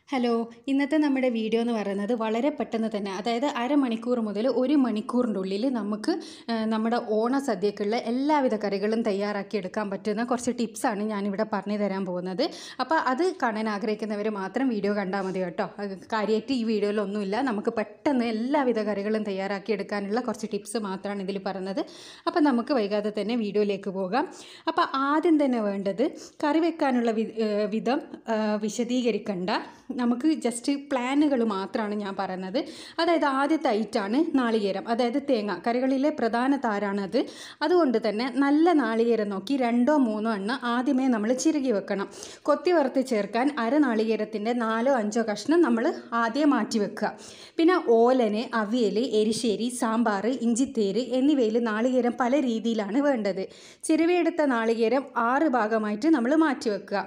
hello ഇന്നത്തെ നമ്മുടെ video എന്ന് പറയുന്നത് വളരെ പെട്ടെന്ന് തന്നെ അതായത് അരമണിക്കൂർ മുതൽ ഒരു മണിക്കൂറിൻ്റെ ഉള്ളിൽ നമുക്ക് ആ, നമ്മുടെ ഓണസദ്യക്കുള്ള എല്ലാവിധ കറികളും തയ്യാറാക്കി എടുക്കാൻ പറ്റുന്ന കുറച്ച് ടിപ്സാണ് ഞാനിവിടെ പറഞ്ഞു തരാൻ പോകുന്നത് അപ്പോൾ അത് കാണാൻ ആഗ്രഹിക്കുന്നവർ മാത്രം വീഡിയോ കണ്ടാൽ മതി കേട്ടോ അത് കാര്യമായിട്ട് ഈ വീഡിയോയിലൊന്നുമില്ല നമുക്ക് പെട്ടെന്ന് എല്ലാവിധ കറികളും തയ്യാറാക്കി എടുക്കാനുള്ള കുറച്ച് ടിപ്സ് മാത്രമാണ് ഇതിൽ പറയുന്നത് അപ്പോൾ നമുക്ക് വൈകാതെ തന്നെ വീഡിയോയിലേക്ക് പോകാം അപ്പോൾ ആദ്യം തന്നെ വേണ്ടത് കറി വെക്കാനുള്ള വി ഏഹ് വിധം ഏഹ് വിശദീകരിക്കണ്ട നമുക്ക് ജസ്റ്റ് പ്ലാനുകൾ മാത്രമാണ് ഞാൻ പറയുന്നത് അതായത് ആദ്യത്തെ ഐറ്റാണ് നാളികേരം അതായത് തേങ്ങ കറികളിലെ പ്രധാന താരാണത് അതുകൊണ്ട് തന്നെ നല്ല നാളികേരം നോക്കി രണ്ടോ മൂന്നോ എണ്ണ ആദ്യമേ നമ്മൾ ചിരുകി വെക്കണം കൊത്തി വറുത്ത് ചേർക്കാൻ അര നാളികേരത്തിൻ്റെ നാലോ അഞ്ചോ കഷ്ണം നമ്മൾ ആദ്യം മാറ്റി വെക്കുക പിന്നെ ഓലന് അവിയൽ എരിശ്ശേരി സാമ്പാർ ഇഞ്ചിത്തേര് എന്നിവയിൽ നാളികേരം പല രീതിയിലാണ് വേണ്ടത് ചിരുവിയെടുത്ത നാളികേരം ആറ് ഭാഗമായിട്ട് നമ്മൾ മാറ്റി വെക്കുക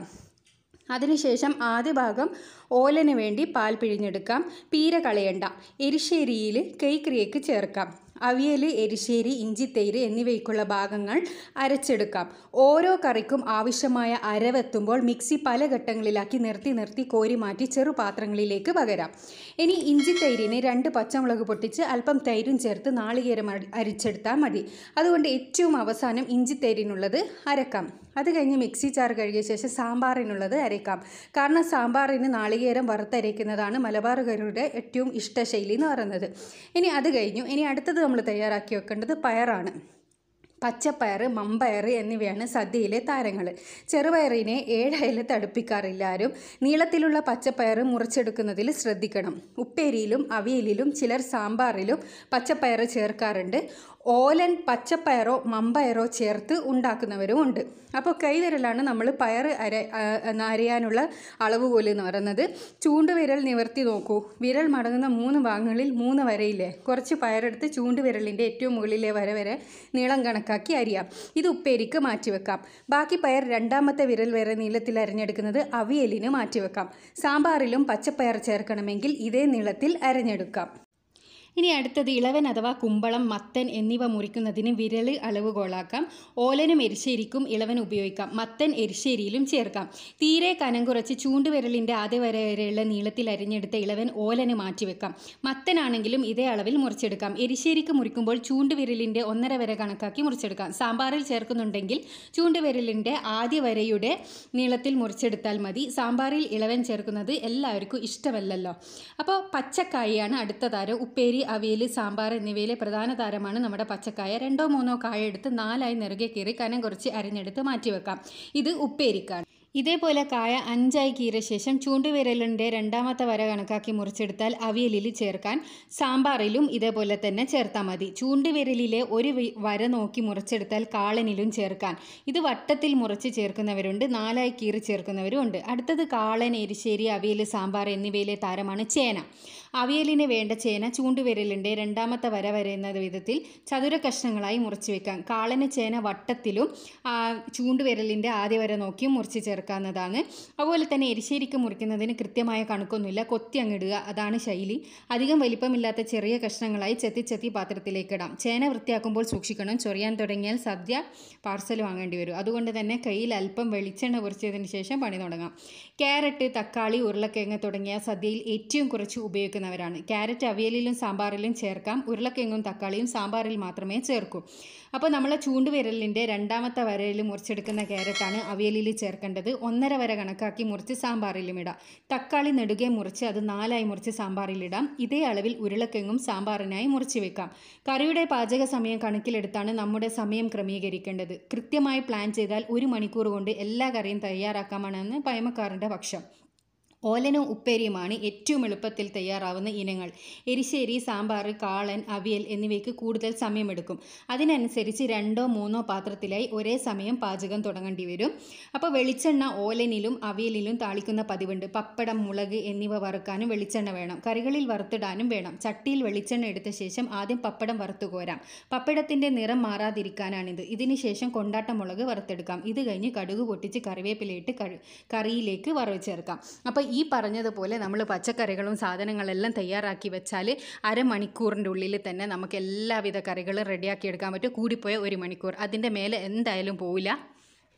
അതിനുശേഷം ആദ്യ ഭാഗം ഓലന് വേണ്ടി പാൽ പിഴിഞ്ഞെടുക്കാം പീര കളയണ്ട എരിശ്ശേരിയിൽ കൈക്രിയക്ക് ചേർക്കാം അവിയൽ എരിശ്ശേരി ഇഞ്ചിത്തൈര് എന്നിവയ്ക്കുള്ള ഭാഗങ്ങൾ അരച്ചെടുക്കാം ഓരോ കറിക്കും ആവശ്യമായ അരവെത്തുമ്പോൾ മിക്സി പല ഘട്ടങ്ങളിലാക്കി നിർത്തി നിർത്തി കോരി മാറ്റി ചെറുപാത്രങ്ങളിലേക്ക് പകരാം ഇനി ഇഞ്ചിത്തൈരിന് രണ്ട് പച്ചമുളക് പൊട്ടിച്ച് അല്പം തൈരും ചേർത്ത് നാളികേരം അരി- അരിച്ചെടുത്താൽ മതി അതുകൊണ്ട് ഏറ്റവും അവസാനം ഇഞ്ചിത്തൈരിനുള്ളത് അരക്കാം അത് കഴിഞ്ഞ് മിക്സി ചാർ കഴുകിയ ശേഷം സാമ്പാറിനുള്ളത് അരയ്ക്കാം കാരണം സാമ്പാറിന് നാളികേരം വറുത്തരയ്ക്കുന്നതാണ് മലബാറുകാരുടെ ഏറ്റവും ഇഷ്ടശൈലി എന്ന് പറയുന്നത് ഇനി അത് കഴിഞ്ഞു ഇനി അടുത്തത് നമ്മൾ തയ്യാറാക്കി വെക്കേണ്ടത് പയറാണ് പച്ചപ്പയർ മമ്പയർ എന്നിവയാണ് സദ്യയിലെ താരങ്ങൾ ചെറുപയറിനെ ഏഴയലത്ത് അടുപ്പിക്കാറില്ല ആരും നീളത്തിലുള്ള പച്ചപ്പയർ മുറിച്ചെടുക്കുന്നതിൽ ശ്രദ്ധിക്കണം ഉപ്പേരിയിലും അവിയലിലും ചിലർ സാമ്പാറിലും പച്ചപ്പയർ ചേർക്കാറുണ്ട് ഓലൻ പച്ചപ്പയറോ മമ്പയറോ ചേർത്ത് ഉണ്ടാക്കുന്നവരും ഉണ്ട് അപ്പോൾ കൈവിരലാണ് നമ്മൾ പയർ അര ആ, അരയാനുള്ള അളവ് പോലെ എന്ന് പറയുന്നത് ചൂണ്ടുവിരൽ നിവർത്തി നോക്കൂ വിരൽ മടങ്ങുന്ന മൂന്ന് ഭാഗങ്ങളിൽ മൂന്ന് വരയില്ലേ കുറച്ച് പയറെടുത്ത് ചൂണ്ടുവിരലിൻ്റെ ഏറ്റവും മുകളിലെ വര വരെ നീളം കണക്കാക്കി അരിയാം ഇത് ഉപ്പേരിക്ക് മാറ്റിവെക്കാം ബാക്കി പയർ രണ്ടാമത്തെ വിരൽ വരെ നീളത്തിൽ അരിഞ്ഞെടുക്കുന്നത് അവിയലിന് മാറ്റിവെക്കാം സാമ്പാറിലും പച്ചപ്പയർ ചേർക്കണമെങ്കിൽ ഇതേ നീളത്തിൽ അരഞ്ഞെടുക്കാം ഇനി അടുത്തത് ഇളവൻ അഥവാ കുമ്പളം മത്തൻ എന്നിവ മുറിക്കുന്നതിന് വിരൽ അളവുകോലാക്കാം ഓലനും എരിശ്ശേരിക്കും ഇളവൻ ഉപയോഗിക്കാം മത്തൻ എരിശ്ശേരിയിലും ചേർക്കാം തീരെ കനം കുറച്ച് ചൂണ്ടുവിരലിൻ്റെ ആദ്യ വര വരെയുള്ള നീളത്തിൽ അരിഞ്ഞെടുത്ത ഇളവൻ ഓലന് മാറ്റിവെക്കാം മത്തനാണെങ്കിലും ഇതേ അളവിൽ മുറിച്ചെടുക്കാം എരിശ്ശേരിക്ക് മുറിക്കുമ്പോൾ ചൂണ്ടുവിരലിൻ്റെ ഒന്നര വര കണക്കാക്കി മുറിച്ചെടുക്കാം സാമ്പാറിൽ ചേർക്കുന്നുണ്ടെങ്കിൽ ചൂണ്ടുവിരലിൻ്റെ ആദ്യ വരയുടെ നീളത്തിൽ മുറിച്ചെടുത്താൽ മതി സാമ്പാറിൽ ഇളവൻ ചേർക്കുന്നത് എല്ലാവർക്കും ഇഷ്ടമല്ലല്ലോ അപ്പോൾ പച്ചക്കായയാണ് അടുത്ത താരം ഉപ്പേരി അവിയൽ സാമ്പാർ എന്നിവയിലെ പ്രധാന താരമാണ് നമ്മുടെ പച്ചക്കായ രണ്ടോ മൂന്നോ കായ എടുത്ത് നാലായി നെറുകെ കീറി കനം കുറച്ച് അരിഞ്ഞെടുത്ത് മാറ്റിവെക്കാം ഇത് ഉപ്പേരിക്കാണ് ഇതേപോലെ കായ അഞ്ചായി കീറിയ ശേഷം ചൂണ്ടുവിരലിൻ്റെ രണ്ടാമത്തെ വര കണക്കാക്കി മുറിച്ചെടുത്താൽ അവിയലിൽ ചേർക്കാൻ സാമ്പാറിലും ഇതേപോലെ തന്നെ ചേർത്താൽ മതി ചൂണ്ടുവിരലിലെ ഒരു വി- വര നോക്കി മുറിച്ചെടുത്താൽ കാളനിലും ചേർക്കാൻ ഇത് വട്ടത്തിൽ മുറിച്ച് ചേർക്കുന്നവരുണ്ട് നാലായി കീറി ചേർക്കുന്നവരും ഉണ്ട് അടുത്തത് കാളൻ എരിശ്ശേരി അവിയൽ സാമ്പാർ എന്നിവയിലെ താരമാണ് ചേന അവിയലിന് വേണ്ട ചേന ചൂണ്ടുവിരലിൻ്റെ രണ്ടാമത്തെ വര വരയുന്ന വിധത്തിൽ ചതുര കഷ്ണങ്ങളായി മുറിച്ച് വെക്കാം കാളന് ചേന വട്ടത്തിലും ആ, ചൂണ്ടുവിരലിൻ്റെ ആദ്യ വര നോക്കിയും മുറിച്ച് ചേർക്കാവുന്നതാണ് അതുപോലെ തന്നെ എരിശ്ശേരിക്ക് മുറിക്കുന്നതിന് കൃത്യമായ കണക്കൊന്നുമില്ല കൊത്തി അങ്ങിടുക അതാണ് ശൈലി അധികം വലിപ്പമില്ലാത്ത ചെറിയ കഷ്ണങ്ങളായി ചെത്തി ചെത്തി പാത്രത്തിലേക്ക് ഇടാം ചേന വൃത്തിയാക്കുമ്പോൾ സൂക്ഷിക്കണം ചൊറിയാൻ തുടങ്ങിയാൽ സദ്യ പാർസൽ വാങ്ങേണ്ടി വരും അതുകൊണ്ട് തന്നെ കയ്യിൽ അല്പം വെളിച്ചെണ്ണ പൊറിച്ചതിന് ശേഷം പണി തുടങ്ങാം ക്യാരറ്റ് തക്കാളി ഉരുളക്കിഴങ്ങ് തുടങ്ങിയ സദ്യയിൽ ഏറ്റവും കുറച്ച് ഉപയോഗിക്കുന്നവരാണ് ക്യാരറ്റ് അവിയലിലും സാമ്പാറിലും ചേർക്കാം ഉരുളക്കിഴങ്ങും തക്കാളിയും സാമ്പാറിൽ മാത്രമേ ചേർക്കൂ അപ്പോൾ നമ്മൾ ചൂണ്ടുവിരലിൻ്റെ രണ്ടാമത്തെ വരയിൽ മുറിച്ചെടുക്കുന്ന ക്യാരറ്റാണ് അവിയലിൽ ചേർക്കേണ്ടത് ഒന്നര വര കണക്കാക്കി മുറിച്ച് സാമ്പാറിലും ഇടാം തക്കാളി നെടുകെ മുറിച്ച് അത് നാലായി മുറിച്ച് സാമ്പാറിലിടാം ഇതേ അളവിൽ ഉരുളക്കിഴങ്ങും സാമ്പാറിനായി മുറിച്ച് വെക്കാം കറിയുടെ പാചക സമയം കണക്കിലെടുത്താണ് നമ്മുടെ സമയം ക്രമീകരിക്കേണ്ടത് കൃത്യമായി പ്ലാൻ ചെയ്താൽ ഒരു മണിക്കൂർ കൊണ്ട് എല്ലാ കറിയും തയ്യാറാക്കാമെന്നാണ് പയമക്കാരൻ്റെ പക്ഷം ഓലനും ഉപ്പേരിയുമാണ് ഏറ്റവും എളുപ്പത്തിൽ തയ്യാറാവുന്ന ഇനങ്ങൾ എരിശ്ശേരി സാമ്പാർ കാളൻ അവിയൽ എന്നിവയ്ക്ക് കൂടുതൽ സമയമെടുക്കും അതിനനുസരിച്ച് രണ്ടോ മൂന്നോ പാത്രത്തിലായി ഒരേ സമയം പാചകം തുടങ്ങേണ്ടി വരും അപ്പോൾ വെളിച്ചെണ്ണ ഓലനിലും അവിയലിലും താളിക്കുന്ന പതിവുണ്ട് പപ്പടം മുളക് എന്നിവ വറുക്കാനും വെളിച്ചെണ്ണ വേണം കറികളിൽ വറുത്തിടാനും വേണം ചട്ടിയിൽ വെളിച്ചെണ്ണ എടുത്ത ശേഷം ആദ്യം പപ്പടം വറുത്തു കോരാം പപ്പടത്തിൻ്റെ നിറം മാറാതിരിക്കാനാണിത് ഇതിന് ശേഷം കൊണ്ടാട്ട മുളക് വറുത്തെടുക്കാം ഇത് കഴിഞ്ഞ് കടുക് പൊട്ടിച്ച് കറിവേപ്പിലയിട്ട് കറി കറിയിലേക്ക് വറവ് ചേർക്കാം അപ്പോൾ ഈ പറഞ്ഞതുപോലെ നമ്മൾ പച്ചക്കറികളും സാധനങ്ങളെല്ലാം തയ്യാറാക്കി വെച്ചാൽ അരമണിക്കൂറിൻ്റെ ഉള്ളിൽ തന്നെ നമുക്ക് എല്ലാവിധ കറികളും റെഡിയാക്കി എടുക്കാൻ പറ്റും കൂടിപ്പോയ ഒരു മണിക്കൂർ അതിൻ്റെ മേലെ എന്തായാലും പോവില്ല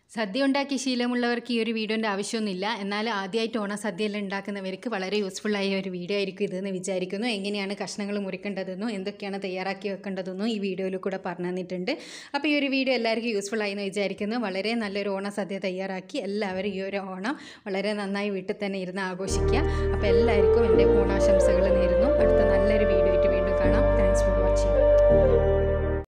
സദ്യ ഉണ്ടാക്കി ശീലമുള്ളവർക്ക് ഈ ഒരു വീഡിയോൻ്റെ ആവശ്യമൊന്നുമില്ല എന്നാൽ ആദ്യമായിട്ട് ഓണസദ്യ എല്ലാം ഉണ്ടാക്കുന്നവർക്ക് വളരെ യൂസ്ഫുൾ ആയ ഒരു വീഡിയോ ആയിരിക്കും ഇതെന്ന് വിചാരിക്കുന്നു എങ്ങനെയാണ് കഷ്ണങ്ങൾ മുറിക്കേണ്ടതെന്നും എന്തൊക്കെയാണ് തയ്യാറാക്കി വെക്കേണ്ടതെന്നും ഈ വീഡിയോയിൽ കൂടെ പറഞ്ഞു തന്നിട്ടുണ്ട് അപ്പോൾ ഈ ഒരു വീഡിയോ എല്ലാവർക്കും യൂസ്ഫുൾ ആയി എന്ന് വിചാരിക്കുന്നു വളരെ നല്ലൊരു ഓണസദ്യ തയ്യാറാക്കി എല്ലാവരും ഈ ഒരു ഓണം വളരെ നന്നായി വീട്ടിൽ തന്നെ ഇരുന്ന് ആഘോഷിക്കുക അപ്പോൾ എല്ലാവർക്കും എൻ്റെ